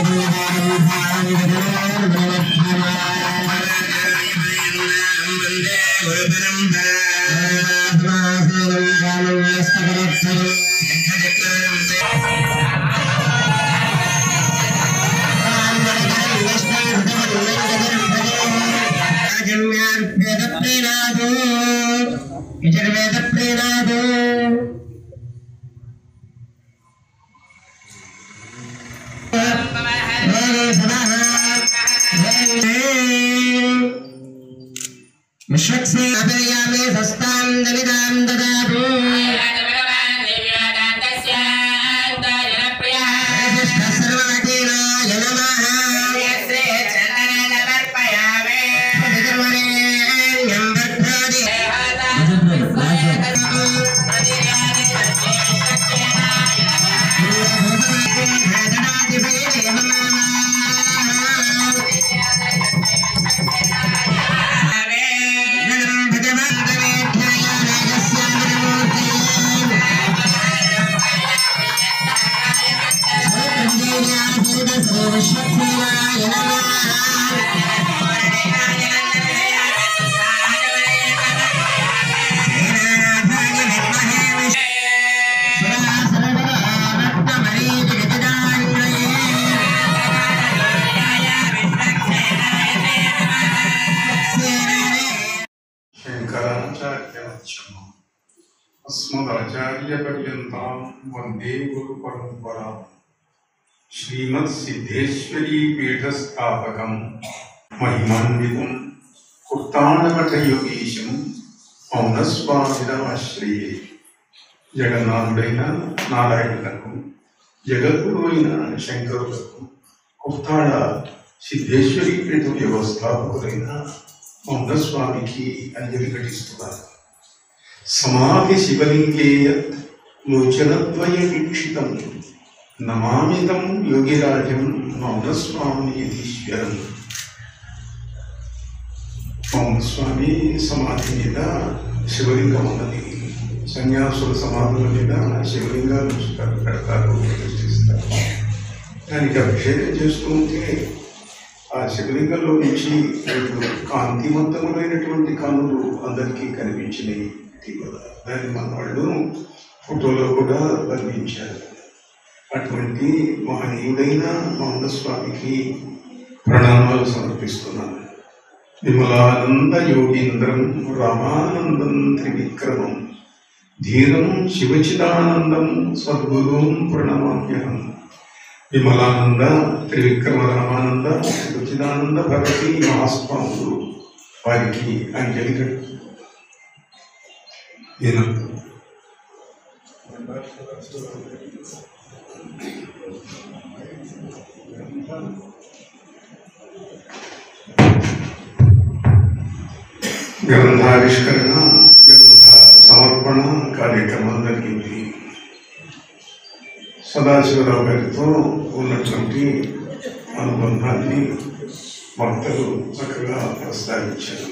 యజుర్వేద ప్రీణాదు విశ్వక్సేయామే సస్తాం దలిదాం దదాతు సర్వవటీనాయ నమః పితృవరేణ్యం వర్ధోది శంకరాచార్యమధ్యమం అస్మదాచార్యపర్యంతం వందే గురు పరంపరా శ్రీమత్ సిద్ధేశ్వరీ పీఠస్థాపకం మహిమాన్వితం కుర్తాండమఠయోగీశం పౌనస్వామిదమాశ్రయే జగన్నాథుడైన నారాయణులకు జగద్గురు అయిన శంకరులకు కుర్తాడ సిద్ధేశ్వరి పీఠ వ్యవస్థాపకులైన మౌనస్వామికి అంజలి ఘటిస్తున్నారు సమాధి శివలింగేయత్ లోచనద్వయ వీక్షితం నమామితం యోగిరాజం మౌనస్వామి యతీశ్వరం మౌనస్వామి సమాధి మీద శివలింగం ఉన్నది సన్యాసుల సమాధుల మీద శివలింగాలు పెడతారు ప్రతిష్ఠిస్తారు దానికి అభిషేకం చేస్తూ ఉంటే ఆ శివలింగంలో నుంచి రెండు కాంతివంతములైనటువంటి కన్నులు అందరికీ కనిపించినాయి ఇటీవల దాన్ని మన వాళ్ళు ఫోటోలో కూడా బంధించారు అటువంటి మహనీయుడైన మౌన స్వామికి ప్రణామాలు సమర్పిస్తున్నాను విమలానంద యోగీంద్రం రామానందం త్రివిక్రమం ధీరం శివచిదానందం సద్గురుం ప్రణమామ్యహం విమలానంద త్రివిక్రమ రామానంద సచిదానంద భగవతి మహాస్వాములు వారికి అంజలి కట్టు ఈయన గ్రంథావిష్కరణ గ్రంథ సమర్పణ కార్యక్రమం జరిగింది సదాశివరావు గారితో ఉన్నటువంటి అనుబంధాన్ని భక్తులు చక్కగా ప్రస్తావించారు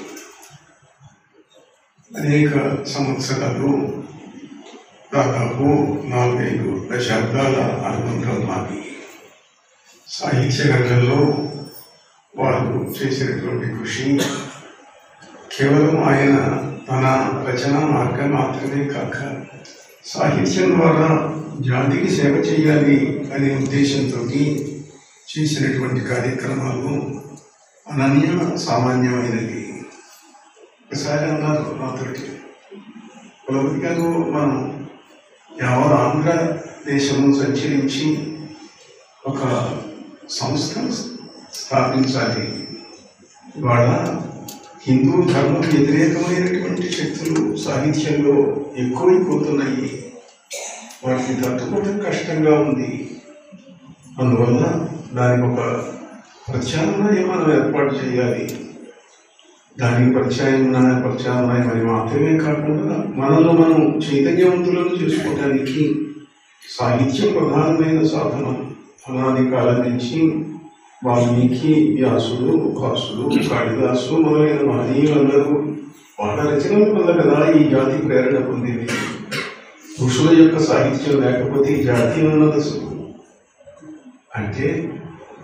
అనేక సంవత్సరాలు దాదాపు నాలుగైదు దశాబ్దాల అనుబంధం మాది సాహిత్య రంగంలో వారు చేసినటువంటి కృషి కేవలం ఆయన తన రచన మార్గం మాత్రమే కాక సాహిత్యం ద్వారా జాతికి సేవ చేయాలి అనే ఉద్దేశంతో చేసినటువంటి కార్యక్రమాలు అనన్య సామాన్యమైనది ఒకసారి అన్నారు నాతోటి కులపతి గారు మనం యావత్ ఆంధ్రదేశము సంచరించి ఒక సంస్థను స్థాపించాలి ఇవాళ హిందూ ధర్మం వ్యతిరేకమైనటువంటి శక్తులు సాహిత్యంలో ఎక్కువైపోతున్నాయి వాటిని తట్టుకోవడం కష్టంగా ఉంది అందువల్ల దానికి ఒక ప్రత్యామ్నాయం మనం ఏర్పాటు చేయాలి దానికి ప్రత్యామ్నాయ ప్రత్యామ్నాయం అని మాత్రమే కాకుండా మనలో మనం చైతన్యవంతులను చేసుకోవడానికి సాహిత్యం ప్రధానమైన సాధనం అనాది కాలం నుంచి వాల్మీకి వ్యాసుడు భాసుడు కాళిదాసు మొదలైన మహనీయులందరూ వాళ్ళ రచనల వల్ల కదా ఈ జాతి ప్రేరణ పొందింది ఋషుల యొక్క సాహిత్యం లేకపోతే ఈ జాతి ఉన్నది అసలు అంటే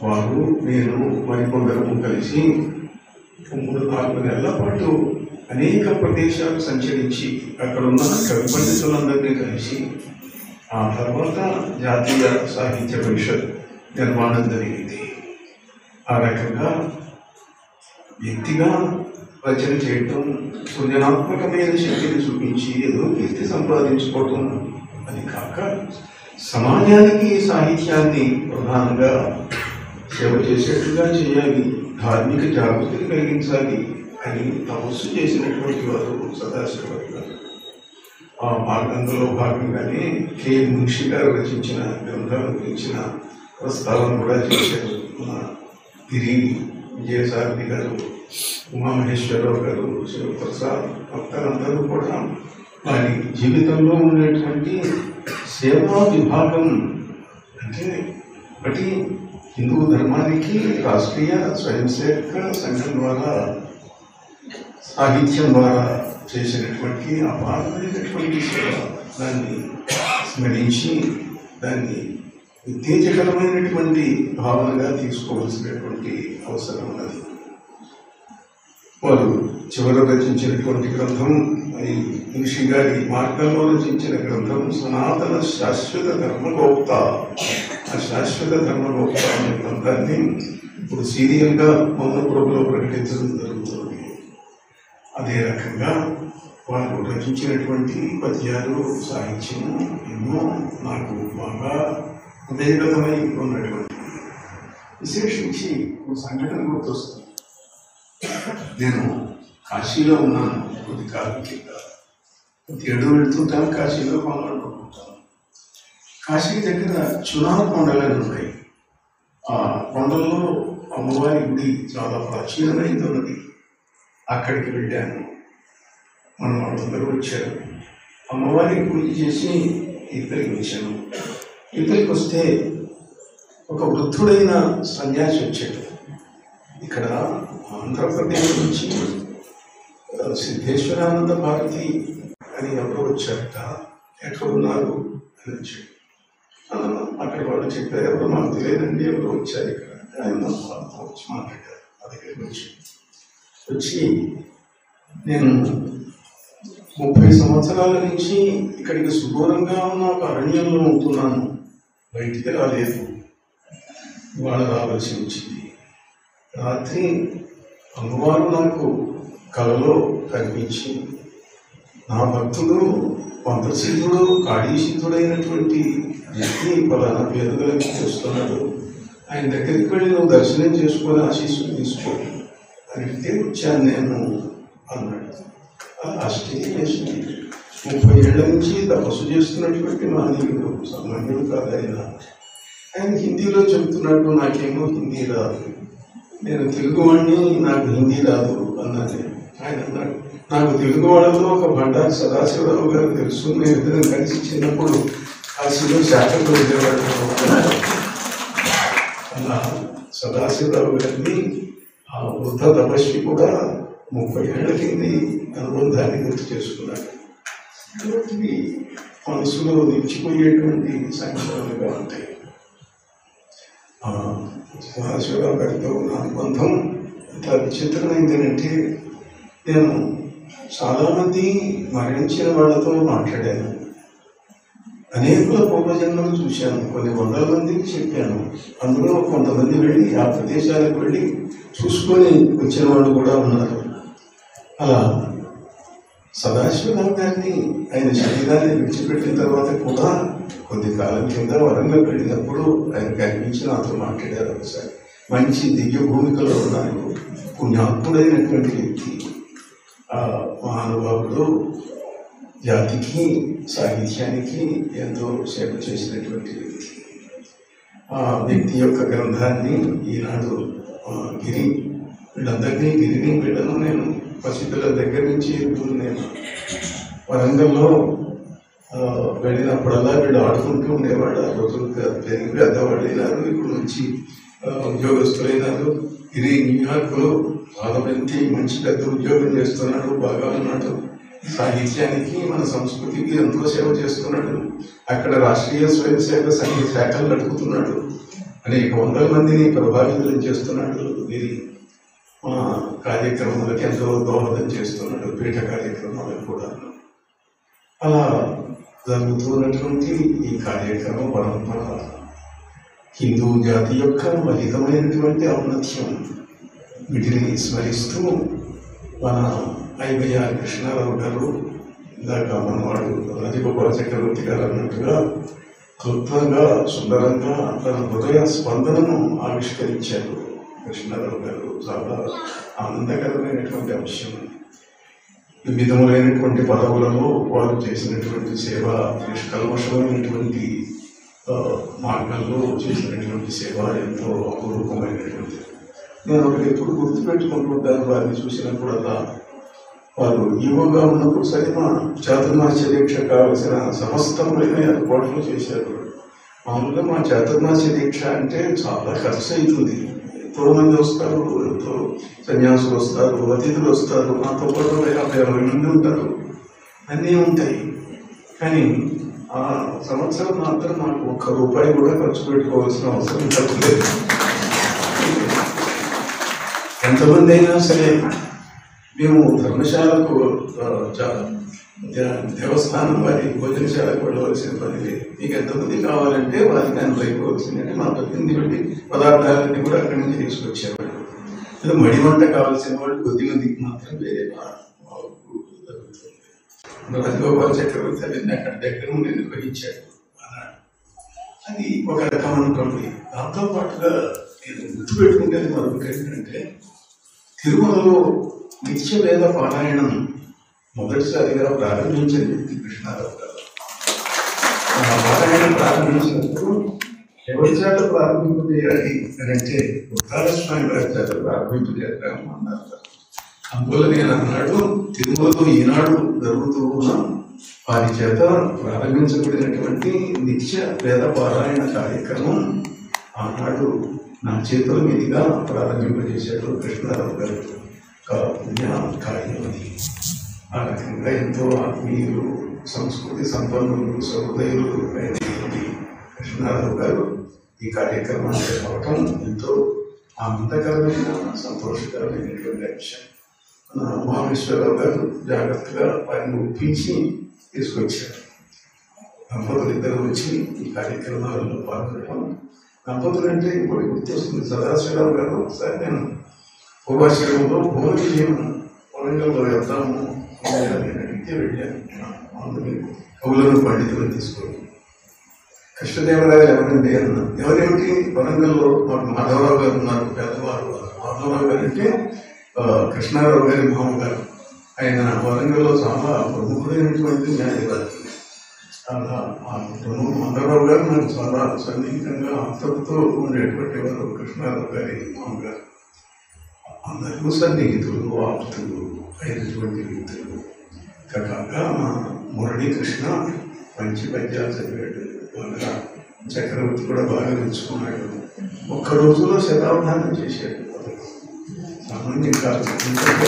వారు నేను మరికొందరము కలిసి మూడు నాలుగు నెలల పాటు అనేక ప్రదేశాలు సంచరించి అక్కడ ఉన్న కవి పండితులందరినీ కలిసి ఆ తర్వాత జాతీయ సాహిత్య పరిషత్ నిర్మాణం జరిగింది ఆ రకంగా వ్యక్తిగా రచన చేయటం సృజనాత్మకమైన శక్తిని చూపించి ఏదో కీర్తి సంపాదించుకోవటం అది కాక సమాజానికి సాహిత్యాన్ని ప్రధానంగా సేవ చేసేట్టుగా చేయాలి ధార్మిక జాగృతిని కలిగించాలి అని తపస్సు చేసినటువంటి వారు సదాశివ గారు ఆ మార్గంలో భాగంగానే కె మున్షి గారు రచించిన గ్రంథాల గురించిన ప్రస్తావన కూడా చేశారు మన గిరి విజయసారథి గారు ఉమామహేశ్వరరావు గారు శివప్రసాద్ భక్తులందరూ కూడా వారి జీవితంలో ఉండేటువంటి సేవా విభాగం అంటే ఒకటి హిందూ ధర్మానికి రాష్ట్రీయ స్వయం సేవక సంఘం ద్వారా సాహిత్యం ద్వారా చేసినటువంటి అపారమైనటువంటి సేవ దాన్ని స్మరించి దాన్ని ఉత్తేజకరమైనటువంటి భావనగా తీసుకోవాల్సినటువంటి అవసరం ఉన్నది వారు చివర రచించినటువంటి గ్రంథం ఈ ఋషి గారి మార్గంలో రచించిన గ్రంథం సనాతన శాశ్వత ధర్మగోప్త ఆ శాశ్వత ధర్మగోప్త అనే గ్రంథాన్ని ఇప్పుడు సీరియల్గా మౌనపురంలో ప్రకటించడం జరుగుతుంది అదే రకంగా వారు రచించినటువంటి పద్యాలు సాహిత్యం ఎన్నో నాకు బాగా హృదయగతమై ఉన్నటువంటి విశేషించి ఒక సంఘటన గుర్తొస్తుంది నేను కాశీలో ఉన్నాను కొద్ది కాలం కింద కొద్ది ఏడు వెళ్తుంటాను కాశీలో మాట్లాడుకుంటాను కాశీ దగ్గర చునార్ కొండలని ఉన్నాయి ఆ కొండల్లో అమ్మవారి గుడి చాలా ప్రాచీనమైంది ఉన్నది అక్కడికి వెళ్ళాను మన వాళ్ళందరూ వచ్చారు అమ్మవారికి పూజ చేసి ఇద్దరికి వచ్చాను ఇద్దరికి వస్తే ఒక వృద్ధుడైన సన్యాసి వచ్చాడు ఇక్కడ ఆంధ్రప్రదేశ్ నుంచి ఆ, సిద్ధేశ్వరానంద భారతి అని ఎవరో వచ్చారట ఎక్కడ ఉన్నారు అని వచ్చాడు ఆ, అక్కడ వాళ్ళు చెప్పారు ఎవరో మాకు తెలియదండి ఎవరో వచ్చారు ఇక్కడ ఆయన వాళ్ళతో వచ్చి మాట్లాడారు మా దగ్గరికి వచ్చి వచ్చి నేను ముప్పై సంవత్సరాల నుంచి ఇక్కడికి సుదూరంగా ఉన్న ఒక అరణ్యంలో ఉంటున్నాను బయటికి రాలేదు ఇవాళ రావాల్సి వచ్చింది రాత్రి అమ్మవారు నాకు కలలో కనిపించి నా భక్తుడు పంతసిద్ధుడు కాళీసిద్ధుడైనటువంటి వ్యక్తి పలానా పేరు కలిగి చేస్తున్నాడు ఆయన దగ్గరికి వెళ్ళి నువ్వు దర్శనం చేసుకొని ఆశీస్సులు తీసుకో అని అంటే వచ్చాను నేను అన్నాడు ఆ ఆశ్చర్యం వేసింది ముప్పై ఏళ్ల నుంచి తపస్సు చేస్తున్నటువంటి మానవుడు సామాన్యుడు కాదు ఆయన ఆయన హిందీలో చెబుతున్నాడు నాకేమో హిందీ రాదు నేను తెలుగువాడిని నాకు హిందీ రాదు అన్నాను నేను. ఆయన అన్నాడు నాకు తెలుగు వాళ్ళలో ఒక బండారు సదాశివరావు గారు తెలుసు మేము ఇద్దరం కలిసి చిన్నప్పుడు కాశీలో శాఖలు వెళ్ళేవాడు అలా సదాశివరావు గారిని ఆ వృద్ధ తపస్వి కూడా ముప్పై ఏళ్ల కింది అనుబంధాన్ని గుర్తు చేసుకున్నాడు ఇటువంటివి మనసులో నిలిచిపోయేటువంటి సంఘటనలుగా ఉంటాయి ఆ, సదాశివరావు గారితో ఉన్న అనుబంధం ఎంత విచిత్రమైంది అంటే నేను చాలామంది మరణించిన వాళ్ళతో మాట్లాడాను అనేకుల పూర్వజన్మలు చూశాను కొన్ని వందల మందికి చెప్పాను అందులో కొంతమంది వెళ్ళి ఆ ప్రదేశాలకు వెళ్ళి చూసుకొని వచ్చిన వాళ్ళు కూడా ఉన్నారు అలా సదాశివరావు గారిని ఆయన శరీరాన్ని విడిచిపెట్టిన తర్వాత కూడా కొద్ది కాలం కింద వరంగల్ వెళ్ళినప్పుడు ఆయన కనిపించి నాతో మాట్లాడారు ఒకసారి మంచి దివ్య భూమికలో ఉన్నారు పుణ్యాత్ముడైనటువంటి వ్యక్తి ఆ మహానుభావుడు జాతికి సాహిత్యానికి ఎంతో సేవ చేసినటువంటి వ్యక్తి ఆ వ్యక్తి యొక్క గ్రంథాన్ని ఈనాడు ఆ, గిరి వీళ్ళందరినీ గిరిని వీళ్ళను నేను పసిపిల్లల దగ్గర నుంచి ఇప్పుడు నేను వరంగల్లో ఆ, వెళ్ళినప్పుడల్లా వీళ్ళు ఆడుకుంటూ ఉండేవాడు ఆ రోజులు పెరిగి పెద్దవాళ్ళు అయినారు ఇప్పుడు మంచి ఆ, ఉద్యోగస్తులైనారు గిరి న్యూయార్క్లో చాలా మంచి మంచి పెద్ద ఉద్యోగం చేస్తున్నాడు బాగా ఉన్నాడు సాహిత్యానికి మన సంస్కృతికి ఎంతో సేవ చేస్తున్నాడు అక్కడ రాష్ట్రీయ స్వయం సేవక సంఘ శాఖలు నడుపుతున్నాడు అనేక వందల మందిని ప్రభావితం చేస్తున్నాడు వీరి మా కార్యక్రమాలకు ఎంతో దోహదం చేస్తున్నాడు పీఠ కార్యక్రమాలకు కూడా అలా జరుగుతున్నటువంటి ఈ కార్యక్రమ పరంపర హిందూ జాతి యొక్క మహితమైనటువంటి ఔన్నత్యం వీటిని స్మరిస్తూ మన ఐవైఆర్ కృష్ణారావు గారు ఇందాక మనవాడు రాజగోపాల చక్రవర్తి గారు అన్నట్టుగా క్లుప్తంగా సుందరంగా తన హృదయ స్పందనను ఆవిష్కరించారు కృష్ణారావు గారు చాలా ఆనందకరమైనటువంటి అంశం వివిధములైనటువంటి పదవులలో వారు చేసినటువంటి సేవ నిష్కల్మషమైనటువంటి ఆ, మార్గంలో చేసినటువంటి సేవ ఎంతో అపూర్వమైనటువంటి నేను ఒకటి ఎప్పుడు గుర్తుపెట్టుకుంటుంటాను వారిని చూసినప్పుడల్లా వారు యువగా ఉన్నప్పుడు సరిమా చాతుర్మాస్య దీక్ష కావలసిన సమస్తమైన ఏర్పాట్లు చేశారు మామూలుగా మా చాతుర్మాస్య దీక్ష అంటే చాలా ఖర్చు అవుతుంది ఎంతో మంది వస్తారు ఎంతో సన్యాసులు వస్తారు అతిథులు వస్తారు నాతో పాటు ఒక యాభై అరవై మంది ఉంటారు అన్నీ ఉంటాయి కానీ ఆ సంవత్సరం మాత్రం నాకు ఒక్క రూపాయి కూడా ఖర్చు పెట్టుకోవాల్సిన అవసరం లేదు ఎంతమంది అయినా సరే మేము ధర్మశాలకు ఆ, చా- దే- దేవస్థానం వారి భోజనశాలకు వెళ్ళవలసిన పని లేదు మీకు ఎంతమంది కావాలంటే వారికి అనుభవించవలసిందంటే మా పద్దెనిమిది పెట్టి పదార్థాలన్నీ కూడా అక్కడి నుంచి తీసుకొచ్చేవాళ్ళు ఏదో మడి వంట కావాల్సిన వాళ్ళు కొద్ది మందికి మాత్రం వేరే మా- మాకు జరుగుతుంది రాజగోపాల చక్రవర్తి అవన్నీ అక్కడ దగ్గర ఉండి నిర్వహించారు ఆనాడు. అది ఒక రకమైనటువంటి దాంతో పాటుగా నేను గుర్తుపెట్టుకునేది మరొకటి ఏంటంటే తిరుమలలో నిత్య వేద పారాయణం మొదటిసారిగా ప్రారంభించిన వ్యక్తి కృష్ణారావు గారు ఆ పారాయణం ప్రారంభించినప్పుడు ఎవరి చేత ప్రారంభింపజేయాలి అని అంటే ఉత్తాల స్వామి వారి చేత ప్రారంభింపజేద్దాము అన్నారు అందువల్ల నేను అన్నాడు తిరుమలలో ఈనాడు జరుగుతూ ఉన్న వారి చేత ప్రారంభించబడినటువంటి నిత్య వేద పారాయణ కార్యక్రమం ఆనాడు నా చేతుల మీదుగా ప్రారంభింపజేశాడు కృష్ణారావు గారు ఒక పుణ్య కార్యం అది ఆ రకంగా ఎంతో ఆత్మీయులు సంస్కృతి సంపన్నులు సహృదయులు అయినటువంటి కృష్ణారావు గారు ఈ కార్యక్రమానికి రావటం ఎంతో ఆనందకరమైన సంతోషకరమైనటువంటి విషయం మన ఉమామేశ్వరరావు గారు జాగ్రత్తగా వారిని ఒప్పించి తీసుకొచ్చారు దంపతులు ఇద్దరు వచ్చి ఈ కార్యక్రమాలలో పాల్గొనడం దంపతులు అంటే ఇప్పుడు గుర్తొస్తుంది సదాశివరావు గారు ఒకసారి నేను పూర్వాశ్రమంలో భువన విజయం వరంగల్లో వెళ్తాము అని అడిగితే వెళ్ళాను అందుకని కవులను పండితులను తీసుకొని కృష్ణదేవరాయలు ఎవరండి అన్న ఎవరేమిటి వరంగల్లో మాకు మాధవరావు గారు ఉన్నారు పెద్దవారు మాధవరావు గారు అంటే ఆ, కృష్ణారావు గారి మామగారు ఆయన వరంగల్లో చాలా ప్రముఖుడైనటువంటి న్యాయవాది చాలా ఆ కుటుంబం మాధవరావు గారు నాకు చాలా సన్నిహితంగా ఆతృతతో ఉండేటువంటి వారు కృష్ణారావు గారి మామగారు అందరూ సన్నిహితులు ఆప్తులు అయినటువంటి వ్యక్తులు కాగా మా మురళీ కృష్ణ మంచి పద్యాలు చదివాడు బాగా చక్రవర్తి కూడా బాగా నేర్చుకున్నాడు ఒక్క రోజులో శతావధానం చేశాడు సామాన్యం కాదు ఎందుకంటే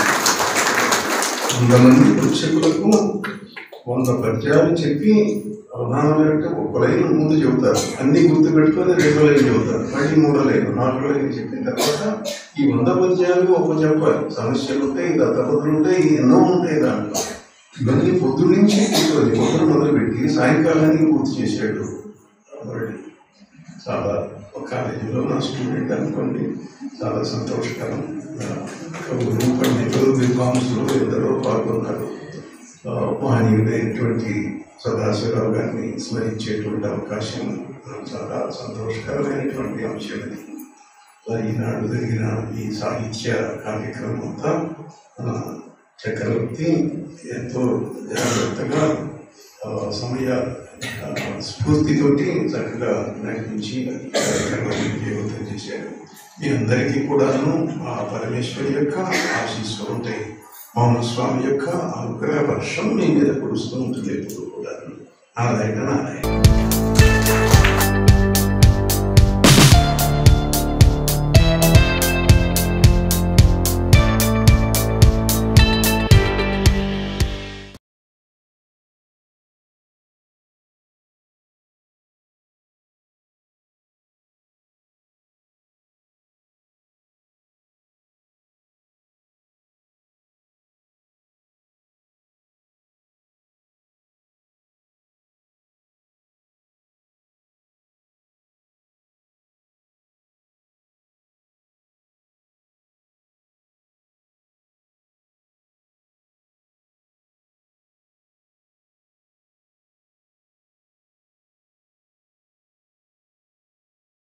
వంద మంది ప్రేక్షకులకు వంద పద్యాలు చెప్పి అవధానం అంటే ఒక లైన్ ముందు చెబుతారు అన్ని గుర్తు పెట్టుకొని రెండో లైన్ చెబుతారు మళ్ళీ మూడో లైన్ నాలుగో లైన్ చెప్పిన తర్వాత ఈ వంద పద్యాలు ఒక చెప్పాలి సమస్యలు ఉంటాయి దత్తపదులు ఉంటాయి ఎన్నో ఉంటాయి దాంట్లో ఇవన్నీ పొద్దున్న నుంచి కూర్చొని పొద్దున మొదలుపెట్టి సాయంకాలానికి పూర్తి చేశాడు మురళి చాలా ఒక కాలేజీలో నా స్టూడెంట్ అనుకోండి చాలా సంతోషకరం ఆ, కవులు పండితులు విద్వాంసులు ఎందరో పాల్గొన్నారు ఆ, మహనీయుడైనటువంటి సదాశివరావు గారిని స్మరించేటువంటి అవకాశం నాకు చాలా సంతోషకరమైనటువంటి అంశం ఇది మరి ఈనాడు జరిగిన ఈ సాహిత్య కార్యక్రమం అంతా మన చక్రవర్తి ఎంతో జాగ్రత్తగా ఆ, సమయ ఆ, స్ఫూర్తితోటి చక్కగా నడిపించి ఈ కార్యక్రమాన్ని విజయవంతం చేశారు మీ అందరికీ కూడాను ఆ పరమేశ్వరి యొక్క ఆశీస్సులు ఉంటాయి మౌన స్వామి యొక్క అనుగ్రహ వర్షం మీ మీద కురుస్తూ ఉంటుంది ఎప్పుడు కూడా నారాయణ నారాయణ